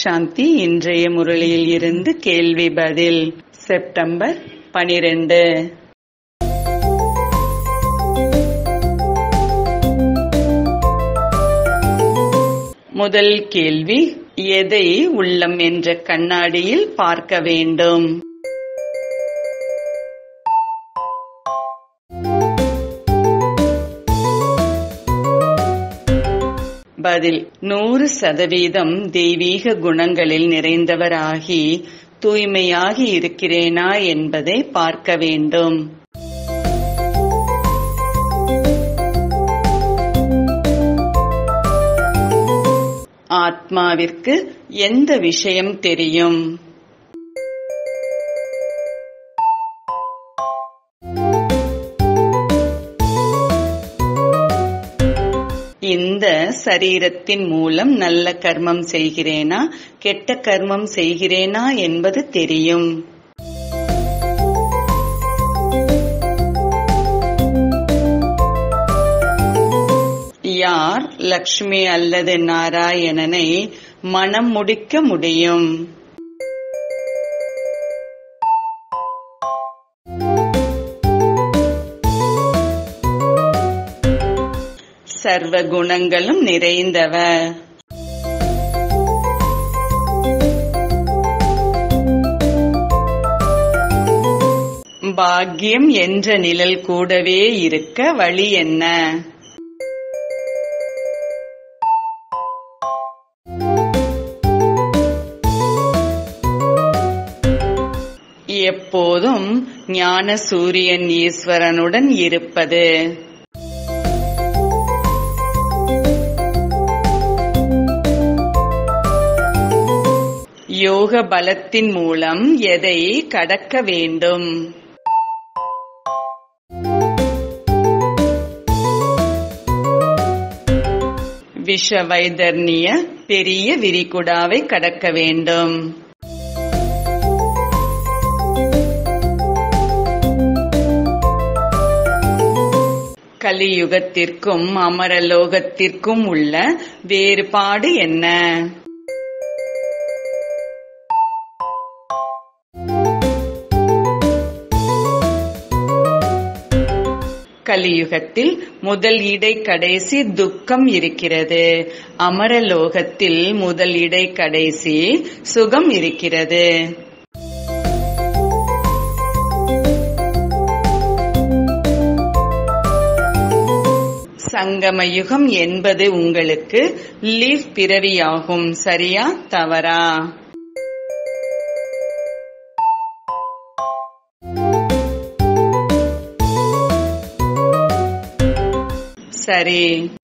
சாந்தி இன்றைய முரளியில் இருந்து கேள்வி பதில் செப்டம்பர் பனிரெண்டு முதல் கேள்வி எதை உள்ளம் என்ற கண்ணாடியில் பார்க்க வேண்டும் பதில் நூறு சதவீதம் தெய்வீக குணங்களில் நிறைந்தவராகி தூய்மையாகி இருக்கிறேனா என்பதை பார்க்க வேண்டும் ஆத்மாவிற்கு எந்த விஷயம் தெரியும் இந்த சரீரத்தின் மூலம் நல்ல கர்மம் செய்கிறேனா கெட்ட கர்மம் செய்கிறேனா என்பது தெரியும் யார் லக்ஷ்மி அல்லது நாராயணனை மனம் முடிக்க முடியும் சர்வ குணங்களும் நிறைந்தவ பாக்கியம் என்ற நிழல் கூடவே இருக்க வழி என்ன எப்போதும் ஞான சூரியன் ஈஸ்வரனுடன் இருப்பது யோக பலத்தின் மூலம் எதை கடக்க வேண்டும் விஷ வைதர்ணிய பெரிய விரிகுடாவை கடக்க வேண்டும் கலியுகத்திற்கும் அமரலோகத்திற்கும் உள்ள வேறுபாடு என்ன கலியுகத்தில் முதல் இடை கடைசி துக்கம் இருக்கிறது அமரலோகத்தில் முதல் இடை கடைசி சுகம் இருக்கிறது சங்கமயுகம் என்பது உங்களுக்கு லீவ் பிறவியாகும் சரியா தவறா சரி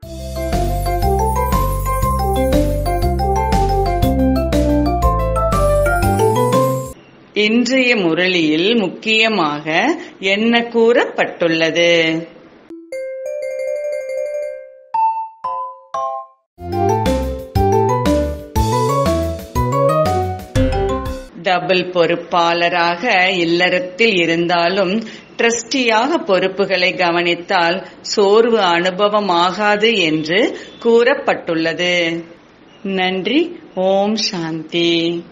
இன்றைய முரளியில் முக்கியமாக என்ன கூறப்பட்டுள்ளது டபுள் பொறுப்பாளராக இல்லறத்தில் இருந்தாலும் ட்ரஸ்டியாக பொறுப்புகளை கவனித்தால் சோர்வு அனுபவமாகாது என்று கூறப்பட்டுள்ளது நன்றி ஓம் சாந்தி